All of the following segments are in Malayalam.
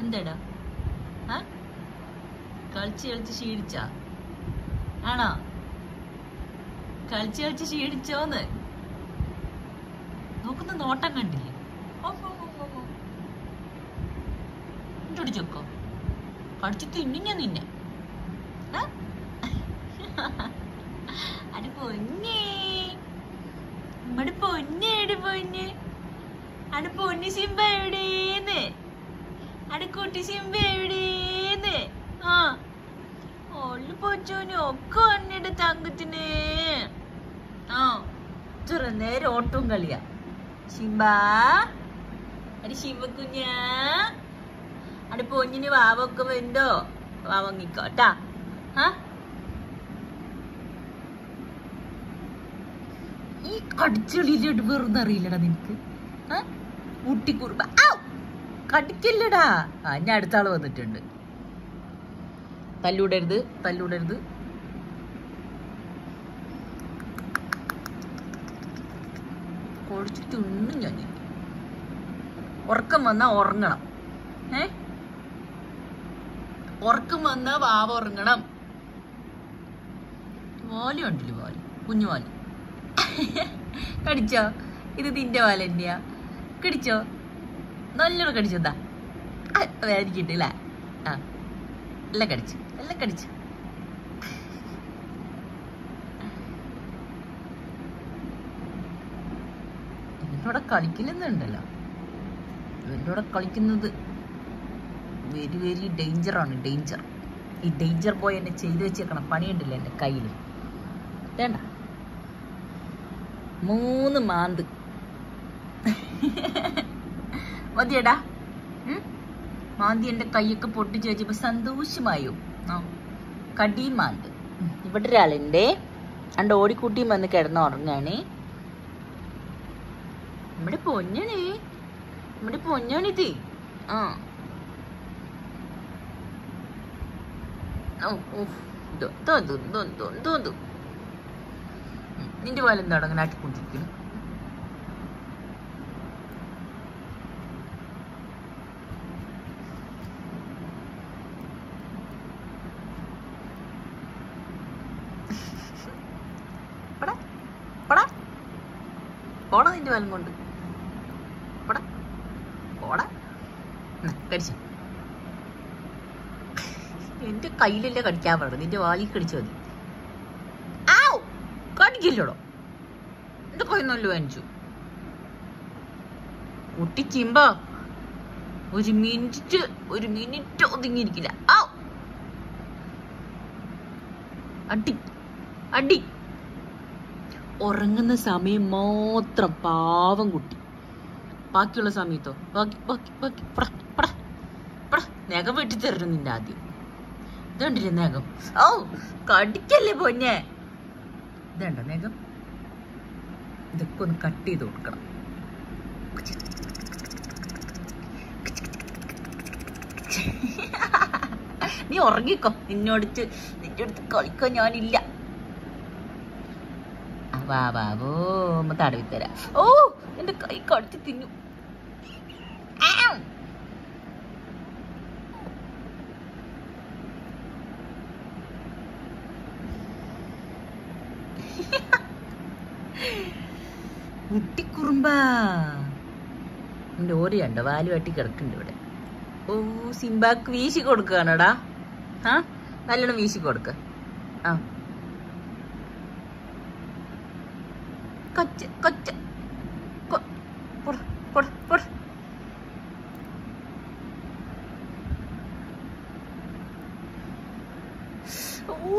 എന്താടാ ആ കളിച്ച് കളിച്ച് ക്ഷീണിച്ച ആണോ കളിച്ച് കളിച്ച് ക്ഷീണിച്ചോന്ന് നോക്കുന്ന നോട്ടം കണ്ടില്ലേ ചൊക്കോ കടിച്ച് തിന്നു ഞാൻ നിന്നെ ആ? അടി പൊന്നേ നമ്മടെ പൊന്നെ എടി പൊന്ന് അടെ പൊന്നി സിംബ എവിടേന്ന് അടെ കുട്ടി സിംബ എവിടേന്ന് ആ ഓള് പൊച്ചോന് ഒക്കെ വന്നിട്ട് തങ്കത്തിന് ആ ചെറു നേരം ഓട്ടവും കളിയാ ശിംബ അടി ശിവക്കുഞ്ഞാ അടെ പൊന്നിന് വാവൊക്കെ വെന്തോ വാവങ്ങിക്കോട്ടാ ആ ഈ കടിച്ചെളിയിലോട്ട് വെറുതെ അറിയില്ലടാ നിനക്ക് ആ? ഊട്ടിക്കുറുമ്പ ഔ! കടിക്കില്ലടാ ആ ഞാൻ അടുത്ത ആള് വന്നിട്ടുണ്ട് തല്ലൂടരുത് തല്ലൂടരുത് കൊടിച്ച് തിന്നു ഞാൻ ഉറക്കം വന്നാ ഉറങ്ങണം ഏ ഉറക്കം വന്നാ വാവ ഉറങ്ങണം വാലി ഉണ്ടല്ലോ വാലി കുഞ്ഞു വാലി കടിച്ചോ ഇത് നിന്റെ വാല തന്നെയാ കടിച്ചോ നല്ലോണം കടിച്ചോന്താ വേദനിക്കട്ടെ അല്ലേ ആ എല്ലാം കടിച്ചു എല്ലാം കടിച്ചു ഇവനോടെ കളിക്കുന്നുണ്ടല്ലോ ഇവനോടെ കളിക്കുന്നത് വെരി വെരി ഡേഞ്ചറാണ് ഡേഞ്ചർ ഈ ഡേഞ്ചർ ബോയ് എന്നെ ചെയ്തു വെച്ചേക്കണം പണിയുണ്ടല്ലോ എൻ്റെ കയ്യിൽ വേണ്ട മൂന്ന് മാന്ത് മതിയടാ ഉം? മാന്തി എൻ്റെ കൈയൊക്കെ പൊട്ടിച്ച് വെച്ചപ്പോ സന്തോഷമായോ ആ കടിയും മാന്ത് ഉം. ഇവിടെ ഒരാളുണ്ട് അണ്ട് ഓടിക്കൂട്ടിയും വന്ന് കിടന്ന് ഉറങ്ങാണ് നമ്മുടെ പൊന്നാണ് നമ്മുടെ പൊന്നാണിത് ആ ഓ, ഓ, ദോ, ദോ, ദോ, ദോ, ദോ, ദോ, ദോ. ഉം. നിന്റെ പോലെ എന്താ അങ്ങനെ ആട്ടിക്കൊണ്ടിരിക്കുന്നു പടാ, പടാ. പോടാ നിന്റെ വാലും കൊണ്ട് പോടാ പോടാ ഉം, കടിച്ചോ എന്റെ കയ്യിലല്ലേ കടിക്കാൻ പാടുള്ളൂ നിന്റെ വാലിൽ കടിച്ചു മതി ആവ് കടിക്കില്ലടോ എന്റെ കയ്യൊന്നുമല്ലോ വാങ്ങിച്ചു ഒട്ടിച്ചിമ്പ ഒരു മിനിറ്റ് ഒരു മിനിറ്റ് ഒതുങ്ങിയിരിക്കില്ല ആവ് അടി അടി ഉറങ്ങുന്ന സമയം മാത്രം പാവം കുട്ടി ബാക്കിയുള്ള സമയത്തോ ബാക്കി ബാക്കി ബാക്കി പട, പട, പട. നഖം വെട്ടിത്തരണം നിന്റെ ആദ്യം ഇതുണ്ടല്ലേ നഖം ഓ കടിക്കല്ലേ പൊന്നെ ഇതുണ്ടോ നഖം ഇതൊക്കെ ഒന്ന് കട്ട് ചെയ്ത് കൊടുക്കണം നീ ഉറങ്ങിക്കോ നിന്നോടിച്ച് നിന്റെ അടുത്ത് കളിക്കാൻ ഞാനില്ല ആ, വാ ബാബോ അമ്മ തടവി തരാം ഓ എന്റെ കൈ കടിച്ച് തിന്നു ആം. കുട്ടിക്കുറുമ്പ എന്റെ ഓരിയുണ്ട് വാല് വെട്ടി കിടക്കുന്നുണ്ട് ഇവിടെ ഓ സിംബാക്ക് വീശി കൊടുക്കുകയാണോടാ ആ നല്ലോണം വീശി കൊടുക്ക ആ കൊച്ച കൊച്ച കൊ- പോടാ, പോടാ, പോടാ. ഊ.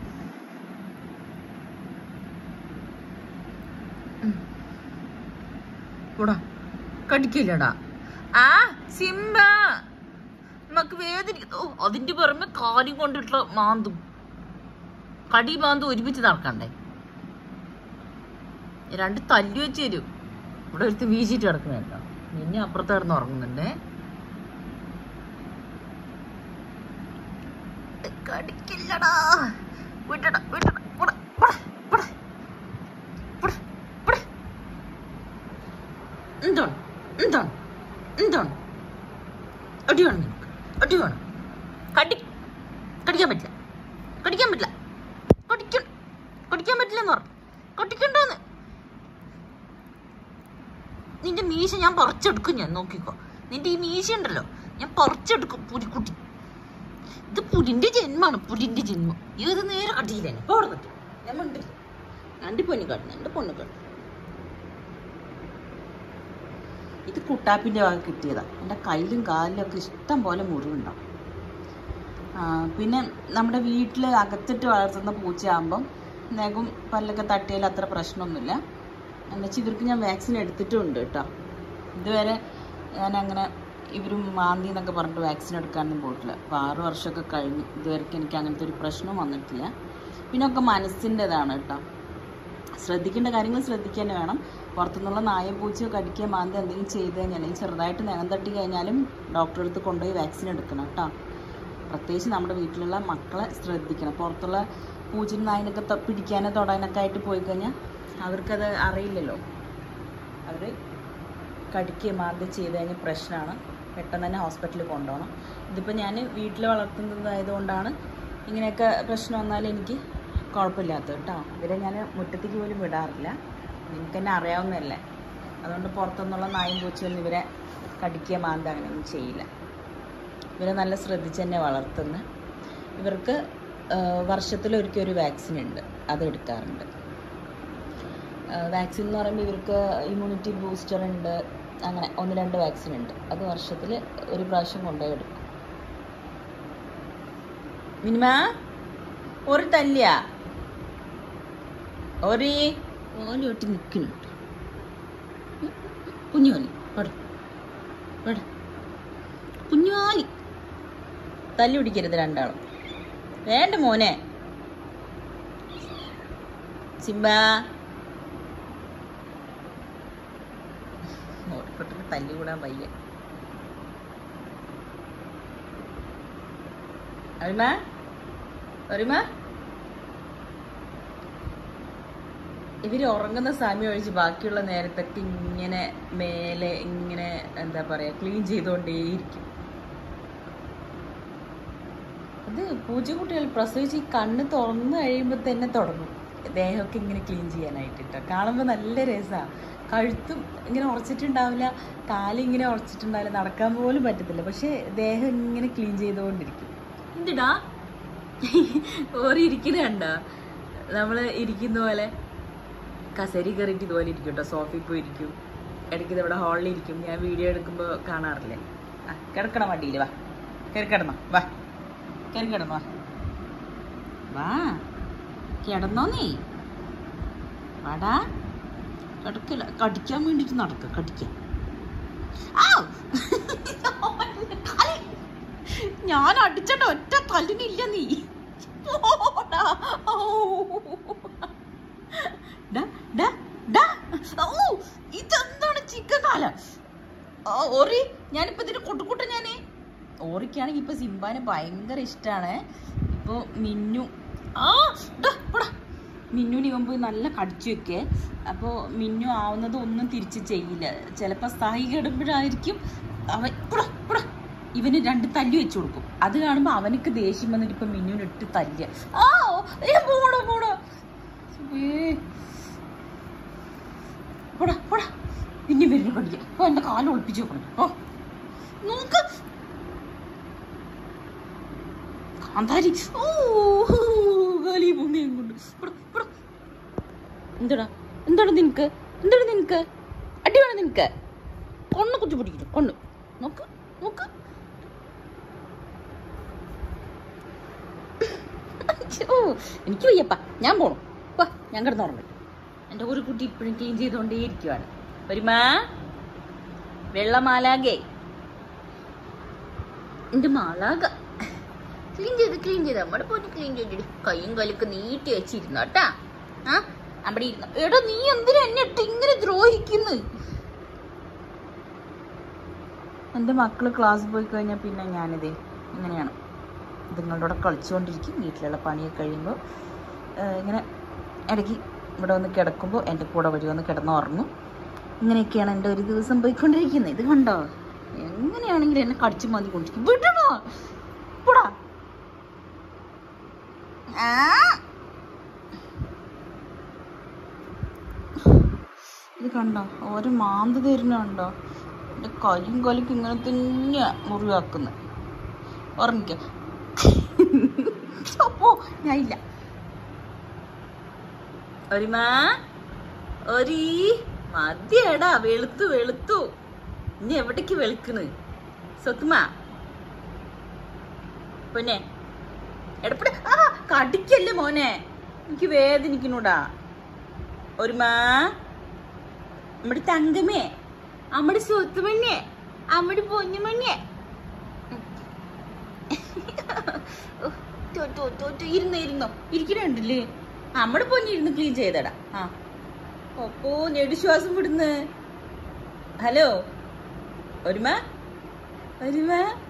ഉം. പോടാ കടിക്കില്ലടാ ആ സിംബ നമുക്ക് വേദനിക്കുന്നു ഓ, അതിന്റെ പുറമെ കാര്യം കൊണ്ടിട്ടുള്ള മാന്തും കടി മാന്തും ഒരുമിച്ച് നടക്കണ്ടേ രണ്ട് തല്ലി വെച്ച് തരും ഇവിടെ ഒരുത്ത് വീശിട്ട് കിടക്കുന്നുണ്ടോ നിന്നെ അപ്പുറത്ത് കിടന്ന് ഉറങ്ങുന്നുണ്ടേ കടിക്കില്ലടാ വിട്ടടാ വിട്ടടാ പോടാ, പോടാ, പോടാ. പോടാ, പോടാ. എന്താണ് എന്താണ് എന്താണ് അടിയാണ് നിനക്ക് കടിക്കാൻ പറ്റില്ല കടിക്കാൻ പറ്റില്ല കടിക്കാൻ കടിക്കാൻ പറ്റില്ലെന്ന് പറഞ്ഞു കടിക്കണ്ടെന്ന് നിന്റെ മീശ ഞാൻ പറിച്ചെടുക്കും ഞാൻ നോക്കിക്കോ നിന്റെ ഈ മീശ ഉണ്ടല്ലോ ഞാൻ പറിച്ചെടുക്കും പുലിക്കുട്ടി ഇത് പുലിന്റെ ജന്മാണ് പുലിന്റെ ജന്മം ഇത് നേരെ കട്ടിയില്ല ഇപ്പൊ അവിടെ നിൽക്കും ഞാൻ മിണ്ടില്ല രണ്ട് പൊന്നു കാട്ടുന്നു രണ്ട് പൊണ്ണു കാട്ടുന്നു ഇത് കുട്ടാപ്പിന്റെ വക കിട്ടിയതാ എൻ്റെ കയ്യിലും കാലിലും ഒക്കെ ഇഷ്ടം പോലെ മുറിവുണ്ടാവും ആ, പിന്നെ നമ്മുടെ വീട്ടിൽ അകത്തിട്ട് വളർത്തുന്ന പൂച്ചയാകുമ്പം നഖം പല്ലൊക്കെ തട്ടിയാൽ അത്ര പ്രശ്നമൊന്നുമില്ല എന്നുവെച്ചാൽ ഇവർക്ക് ഞാൻ വാക്സിൻ എടുത്തിട്ടുമുണ്ട് കേട്ടോ ഇതുവരെ ഞാൻ അങ്ങനെ ഇവർ മാന്തി എന്നൊക്കെ പറഞ്ഞിട്ട് വാക്സിൻ എടുക്കാനൊന്നും പോയിട്ടില്ല അപ്പോൾ ആറ് വർഷമൊക്കെ കഴിഞ്ഞു ഇതുവരെയ്ക്ക് എനിക്ക് അങ്ങനത്തെ ഒരു പ്രശ്നവും വന്നിട്ടില്ല പിന്നെ ഒക്കെ മനസ്സിൻ്റെതാണ് കേട്ടോ ശ്രദ്ധിക്കേണ്ട കാര്യങ്ങൾ ശ്രദ്ധിക്കാൻ തന്നെ വേണം പുറത്തുനിന്നുള്ള നായം പൂച്ചയോ കടിക്കുകയോ മാന്തി എന്തെങ്കിലും ചെയ്ത് കഴിഞ്ഞാൽ അല്ലെങ്കിൽ ചെറുതായിട്ട് നഖം തട്ടി കഴിഞ്ഞാലും ഡോക്ടറെ അടുത്ത് കൊണ്ടുപോയി വാക്സിൻ എടുക്കണം കേട്ടോ പ്രത്യേകിച്ച് നമ്മുടെ വീട്ടിലുള്ള മക്കളെ ശ്രദ്ധിക്കണം പുറത്തുള്ള പൂച്ചിനും നായനൊക്കെ ത- പിടിക്കാനോ തൊടാനൊക്കെ ആയിട്ട് പോയി കഴിഞ്ഞാൽ അവർക്കത് അറിയില്ലല്ലോ അവർ കടിക്കുകയും മാന്തി ചെയ്ത് കഴിഞ്ഞാൽ പ്രശ്നമാണ് പെട്ടെന്ന് തന്നെ ഹോസ്പിറ്റലിൽ കൊണ്ടുപോകണം ഇതിപ്പോൾ ഞാൻ വീട്ടിൽ വളർത്തുന്നതായതുകൊണ്ടാണ് ഇങ്ങനെയൊക്കെ പ്രശ്നം വന്നാൽ എനിക്ക് കുഴപ്പമില്ലാത്തത് കേട്ടോ ഇവരെ ഞാൻ മുറ്റത്തേക്ക് പോലും വിടാറില്ല നിങ്ങൾക്ക് തന്നെ അറിയാവുന്നതല്ലേ അതുകൊണ്ട് പുറത്തുനിന്നുള്ള നായും പൂച്ചയൊന്നും ഇവരെ കടിക്കുക മാന്ത അങ്ങനെയൊന്നും ചെയ്യില്ല ഇവരെ നല്ല ശ്രദ്ധിച്ച് തന്നെ വളർത്തുന്നത് ഇവർക്ക് വർഷത്തിലൊരിക്കൽ ഒരു വാക്സിൻ ഉണ്ട് അത് എടുക്കാറുണ്ട് വാക്സിൻ എന്ന് പറയുമ്പോൾ ഇവർക്ക് ഇമ്മ്യൂണിറ്റി ബൂസ്റ്റർ ഉണ്ട് അങ്ങനെ ഒന്ന് രണ്ട് വാക്സിൻ ഉണ്ട് അത് വർഷത്തിൽ ഒരു പ്രാവശ്യം കൊണ്ടുപോയി എടുക്കും മിനിമ ഒരു തല്ലിയ ഒരു ഓലോട്ടി നിൽക്കുന്നുണ്ട് കുഞ്ഞുവാലി പട പട കുഞ്ഞുവാലി തല്ലി പിടിക്കരുത് രണ്ടാളും വേണ്ട മോനെ സിംബ ഓടിപ്പെട്ടിട്ട് തല്ലി കൂടാൻ വയ്യ അരിമ അരിമ ഇവര് ഉറങ്ങുന്ന സമയം ഒഴിച്ച് ബാക്കിയുള്ള നേരത്തൊക്കെ ഇങ്ങനെ മേലെ ഇങ്ങനെ എന്താ പറയാ ക്ലീൻ ചെയ്തുകൊണ്ടേയിരിക്കും അത് പൂച്ചക്കുട്ടികൾ പ്രസവിച്ച് ഈ കണ്ണ് തുറന്നു കഴിയുമ്പോൾ തന്നെ തുടങ്ങും ദേഹമൊക്കെ ഇങ്ങനെ ക്ലീൻ ചെയ്യാനായിട്ട് കേട്ടോ കാണുമ്പോൾ നല്ല രസമാണ് കഴുത്തും ഇങ്ങനെ ഉറച്ചിട്ടുണ്ടാവില്ല കാലിങ്ങനെ ഉറച്ചിട്ടുണ്ടാവില്ല നടക്കാൻ പോലും പറ്റത്തില്ല പക്ഷെ ദേഹം ഇങ്ങനെ ക്ലീൻ ചെയ്തുകൊണ്ടിരിക്കും എന്തിടാ ഓറി ഇരിക്കുന്ന കണ്ടോ നമ്മള് ഇരിക്കുന്ന പോലെ കസേരി കയറിയിട്ട് ഇതുപോലെ ഇരിക്കും കേട്ടോ സോഫയിൽ പോയി ഇരിക്കും ഇടയ്ക്ക് ഇത് ഇവിടെ ഹാളിൽ ഇരിക്കും ഞാൻ വീഡിയോ എടുക്കുമ്പോൾ കാണാറില്ലേ ആ കിടക്കണം വണ്ടിയിൽ വാ കയറി കിടന്നോ വാ കയറി കിടന്നോ വാ വാ കിടന്നോ നീ വാടാ കിടക്കില്ല കടിക്കാൻ വേണ്ടിയിട്ട് നടക്ക കടിക്കാൻ ആവ്! കാല്. ഞാൻ അടിച്ചണ്ട ഒറ്റ തല്ലിനില്ല നീ പോടാ. ഔ. ഡാ, ഡാ, ഡാ. ഔ, ഇതെന്താണ് ചിക്കൻ കാല ഓറി ഞാനിപ്പോ ഇതിന് കൂട്ടുകൂട്ട ഞാനേ ഓറിക്കാണെങ്കിൽ ഇപ്പൊ സിംബാന് ഭയങ്കര ഇഷ്ടാണ് ഇപ്പൊ മിന്നു ആ ഡാ, പോടാ. മിന്നുവിന് ഇവൻ പോയി നല്ല കടിച്ചു വെക്കേ അപ്പോൾ മിന്നു ആവുന്നത് ഒന്നും തിരിച്ച് ചെയ്യില്ല ചിലപ്പോൾ സ്ഥായി കിടുമ്പോഴായിരിക്കും അവൻ പുട പുട ഇവന് രണ്ട് തല്ലി വെച്ചു കൊടുക്കും അത് കാണുമ്പോൾ അവനക്ക് ദേഷ്യം വന്നിട്ട് ഇപ്പം മിന്നുവിന് ഇട്ട് തല്ലുക ആ ഏ, പോടോ പോടോ ഏ. പോടാ പോടാ പിന്നെ വരുന്നു കടിക്കുക ഓ എൻ്റെ കാലം ഒളിപ്പിച്ച് വെക്കണം ഓ നോക്ക് കാന്താരി ഓ കാലി മുന്നേയും കൊണ്ട് പോടാ, പോടാ. എന്താടാ എന്താണ് നിനക്ക് എന്താണ് നിനക്ക് അടി വേണം നിനക്ക് കൊണ്ണ് കുത്തി പിടിക്കുന്നു കൊണ്ണ് നോക്ക് നോക്ക് ഓ എനിക്ക് വയ്യപ്പ ഞാൻ പോണു വാ ഞാൻ കിടന്നുറങ്ങി എൻ്റെ ഒരു കുട്ടി ഇപ്പോഴും ക്ലീൻ ചെയ്തുകൊണ്ടേ ഇരിക്കുവാണ് വരുമാ വെള്ളമാലാകെ എൻ്റെ മാലാക ക്ലീൻ ചെയ്ത് ക്ലീൻ ചെയ്ത് നമ്മുടെ പോയിട്ട് ക്ലീൻ ചെയ്തിട്ട് കൈയും കാലൊക്കെ നീട്ടി വെച്ചിരുന്നു കേട്ടാ ആ അവിടെ ഇരുന്നു എടാ നീ എന്തിനാ എന്നെ ഇട്ട് ഇങ്ങനെ ദ്രോഹിക്കുന്നു എൻ്റെ മക്കൾ ക്ലാസ് പോയി കഴിഞ്ഞാൽ പിന്നെ ഞാനിതേ ഇങ്ങനെയാണ് ഇതുങ്ങളുടെ കൂടെ കളിച്ചുകൊണ്ടിരിക്കും വീട്ടിലുള്ള പണിയൊക്കെ കഴിയുമ്പോൾ ഇങ്ങനെ ഇടയ്ക്ക് ഇവിടെ വന്ന് കിടക്കുമ്പോൾ എൻ്റെ കൂടെ വഴി വന്ന് കിടന്നുറങ്ങും ഇങ്ങനെയൊക്കെയാണ് എൻ്റെ ഒരു ദിവസം പോയിക്കൊണ്ടിരിക്കുന്നത് ഇത് കണ്ടോ എങ്ങനെയാണെങ്കിലും എന്നെ കടിച്ചു മാന്തി കൊണ്ടിരിക്കും വിടണോ പോടാ ആ. ഇത് കണ്ടോ ഓരോ മാന്ത് തരുന്നുണ്ടോ എൻ്റെ കൈയും കൊലക്കും ഇങ്ങനെ തന്നെയാ മുറിവാക്കുന്നത് ഉറങ്ങിക്കോ അപ്പോ ഞാൻ ഇല്ല ഒരിമാ ഒരീ മതിയടാ വെളുത്തു വെളുത്തു ഇനി എവിടേക്ക് വെളുക്കണ് സ്വത്തുമാ പൊന്നെ എടപ്പട ആ കടിക്കല്ലേ മോനെ എനിക്ക് വേദനിക്കണൂടാ ഒരുമാ നമ്മുടെ തങ്കമേ നമ്മുടെ സ്വത്തുമണ്ണേ നമ്മുടെ പൊന്നുമണ്ണേ ഇരുന്നോ ഇരുന്നോ ഇരിക്കണുണ്ടല്ലേ നമ്മുടെ പൊന്നി ഇരുന്ന് ക്ലീൻ ചെയ്തടാ ആ അപ്പോ നെടുശ്വാസം വിടുന്ന് ഹലോ ഒരുമ ഒരുമ